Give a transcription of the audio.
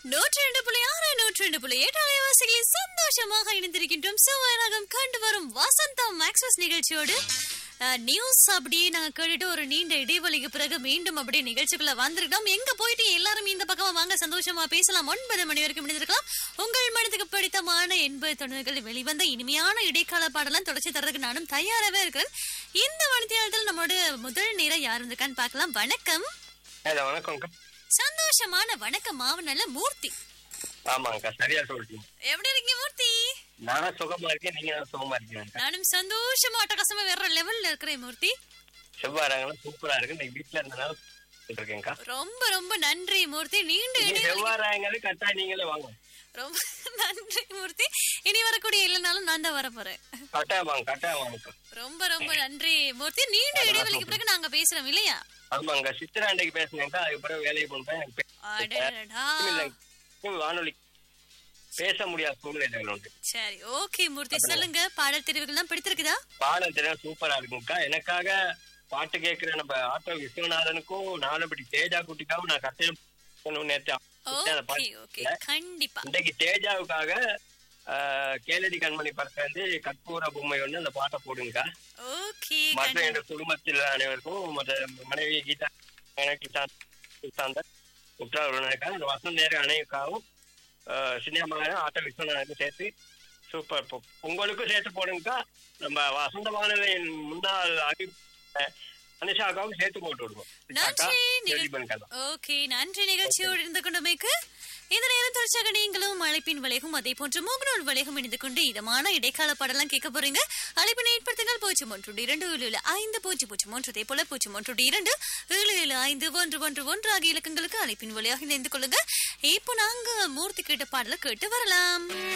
நூற்றி ரெண்டு புள்ளி ஆறு நூற்றி ரெண்டு புள்ளி எட்டு அலைவாசிகளில் சந்தோஷமாக இணைந்திருக்கின்றோம் சுவராகம் கண்டு வரும் வசந்தம் மேக்ஸ்வஸ் நிகழ்ச்சியோடு அஹ், நியூஸ் அப்படியே நாங்க கேட்டுட்டு ஒரு நீண்ட இடைவெளிக்கு பிறகு மீண்டும் அப்படியே நிகழ்ச்சிக்குள்ள வந்திருக்கோம் எங்க போயிட்டு எல்லாரும் இந்த பக்கமா வாங்க சந்தோஷமா பேசலாம் ஒன்பது மணி வரைக்கும் முடிஞ்சிருக்கலாம் உங்கள் மனதுக்கு பிடித்தமான எண்பது தொண்ணூறுகள் வெளிவந்த இனிமையான இடைக்கால பாடலாம் தொடர்ச்சி தர்றதுக்கு நானும் தயாராகவே இருக்கிறேன் இந்த மணித்தியாளத்தில் நம்மளோட முதல் நேரம் யார் இருந்திருக்கான்னு பார்க்கலாம் வணக்கம் ஹலோ வணக்கம்க்கா சந்தோஷமான வணக்கம் மாவனல்ல மூர்த்தி ஆமாங்கக்கா சரியா சொல்லிட்டீங்க எப்படி இருக்கீங்க மூர்த்தி நான் சுகமா இருக்கேன் நீங்க தான் சுகமா இருக்கீங்க நானும் சந்தோஷமா அட்டகாசமா வேற லெவல்ல இருக்கிறேன் மூர்த்தி செவ்வாறாங்கலாம் சூப்பரா இருக்கு இன்னைக்கு வீட்டுல இருந்தனால இருக்கேன்க்கா ரொம்ப ரொம்ப நன்றி மூர்த்தி நீண்ட நீங்க இடைவெளி செவ்வாறாங்கிறது கரெக்டா நீங்களே வாங்க ரொம்ப நன்றி மூர்த்தி இனி வரக்கூடிய இல்லைனாலும் நான் தான் வர போறேன் கட்டாயம் வாங்க கட்டாயம் வாங்கக்கா ரொம்ப ரொம்ப நன்றி மூர்த்தி நீண்ட இடைவெளிக்கு பிறகு நாங்க பேசுறோம் இல்லையா ஆமாங்க சித்திரா அன்றைக்கு பேசினேன்க்கா அதுக்கப்புறம் வேலையை போனேன் எனக்கு பே- அடடடா. இல்லைங்க. வானொலி பேச முடியாத சூழ்நிலைகள் உண்டு சரி ஓகே மூர்த்தி சொல்லுங்க பாடல் தெரிவுகள்லாம் பிடித்திருக்குதா பாடல் தினம் சூப்பரா இருக்குங்கக்கா எனக்காக பாட்டு கேட்கிற நம்ம ஆட்டோ விஸ்வநாதனுக்கும் நாலுபடி தேஜா குட்டிக்காவும் நான் கத்தையும் நேற்று அந்த ஓகே பாட்டு ஓகே கண்டிப்பா இன்றைக்கு தேஜாவுக்காக ஆஹ், கேளடி கண்மணி படத்துல இருந்து கற்பூர பொம்மை ஒண்ணு அந்த பாட்டை போடுங்க ஓகே மற்ற என்ற குடும்பத்தில் அனைவருக்கும் மற்ற மனைவி கீதா எனக்கு சார்ந்த உற்றார் உறவினருக்காக அந்த வசந்த நேர அனைவருக்காகவும் சினிமாவும் ஆட்ட விஸ்வநாதனுக்கும் சேர்த்து சூப்பர் பொ- உங்களுக்கும் சேர்த்து போடுங்கக்கா நம்ம வசந்த வானொலியின் முன்னாள் அறி அனிஷாக்காவும் சேர்த்து போட்டு விடுவோம் நன்றி ரெடி நிகழ்- பண்ணிக்கலாம் ஓகே நன்றி நிகழ்ச்சியோடு இருந்து கொண்டமைக்கு இந்த நேரம் தொடர்ச்சியாக நீங்களும் அழைப்பின் விலையும் அதே போன்று மூகநூல் விலையும் இணைந்து கொண்டு இதமான இடைக்கால பாடலாம் கேட்க போறீங்க அழைப்பினை ஏற்படுத்துங்கள் பூஜ்ஜியம் ஒன்று இரண்டு ஏழு ஏழு ஐந்து பூஜ்ஜியம் பூஜ்ஜியம் ஒன்று அதே போல பூஜ்ஜியம் ஒன்று இரண்டு ஏழு ஏழு ஐந்து ஒன்று ஒன்று ஒன்று ஆகிய இலக்கங்களுக்கு அழைப்பின் வழியாக இணைந்து கொள்ளுங்க இப்போ நாங்க மூர்த்தி கேட்ட பாடலை கேட்டு வரலாம்